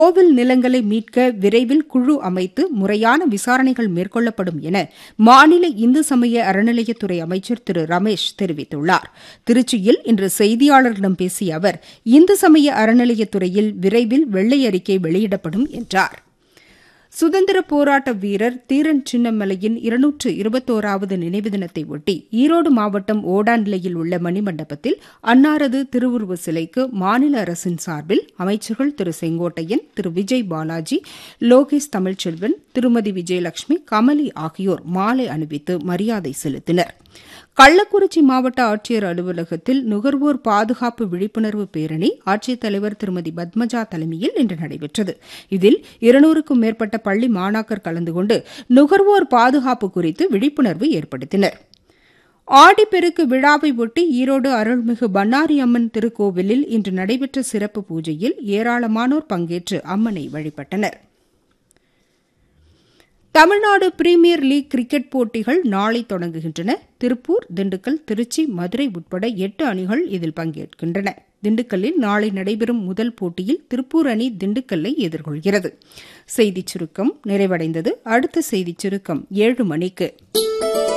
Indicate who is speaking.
Speaker 1: கோவில் நிலங்களை மீட்க விரைவில் குழு அமைத்து முறையான விசாரணைகள் மேற்கொள்ளப்படும் என மாநில இந்து சமய அறநிலையத்துறை அமைச்சர் திரு ரமேஷ் தெரிவித்துள்ளார் திருச்சியில் இன்று செய்தியாளர்களிடம் பேசிய அவர் இந்து சமய அறநிலையத்துறையில் விரைவில் வெள்ளை அறிக்கை வெளியிடப்படும் என்றார் சுதந்திர போராட்ட வீரர் தீரன் சின்னமலையின் இருநூற்று இருபத்தோராவது நினைவு தினத்தை ஒட்டி ஈரோடு மாவட்டம் ஓடாநிலையில் உள்ள மணிமண்டபத்தில் அன்னாரது திருவுருவ சிலைக்கு மாநில அரசின் சார்பில் அமைச்சர்கள் திரு செங்கோட்டையன் திரு விஜய் பாலாஜி லோகேஷ் தமிழ்ச்செல்வன் திருமதி விஜயலட்சுமி கமலி ஆகியோர் மாலை அணிவித்து மரியாதை செலுத்தினர் கள்ளக்குறிச்சி மாவட்ட ஆட்சியர் அலுவலகத்தில் நுகர்வோர் பாதுகாப்பு விழிப்புணர்வு பேரணி ஆட்சித்தலைவர் திருமதி பத்மஜா தலைமையில் இன்று நடைபெற்றது இதில் இருநூறுக்கும் மேற்பட்ட பள்ளி மாணாக்கர் கலந்து கொண்டு நுகர்வோர் பாதுகாப்பு குறித்து விழிப்புணர்வு ஏற்படுத்தினர் ஆடிப்பெருக்கு விழாவை ஒட்டி ஈரோடு அருள்மிகு பண்ணாரி அம்மன் திருக்கோவிலில் இன்று நடைபெற்ற சிறப்பு பூஜையில் ஏராளமானோர் பங்கேற்று அம்மனை வழிபட்டனா் தமிழ்நாடு பிரீமியர் லீக் கிரிக்கெட் போட்டிகள் நாளை தொடங்குகின்றன திருப்பூர் திண்டுக்கல் திருச்சி மதுரை உட்பட எட்டு அணிகள் இதில் பங்கேற்கின்றன திண்டுக்கல்லில் நாளை நடைபெறும் முதல் போட்டியில் திருப்பூர் அணி திண்டுக்கல்லை எதிர்கொள்கிறது செய்திச் சுருக்கம் நிறைவடைந்தது அடுத்த செய்திச் சுருக்கம் ஏழு மணிக்கு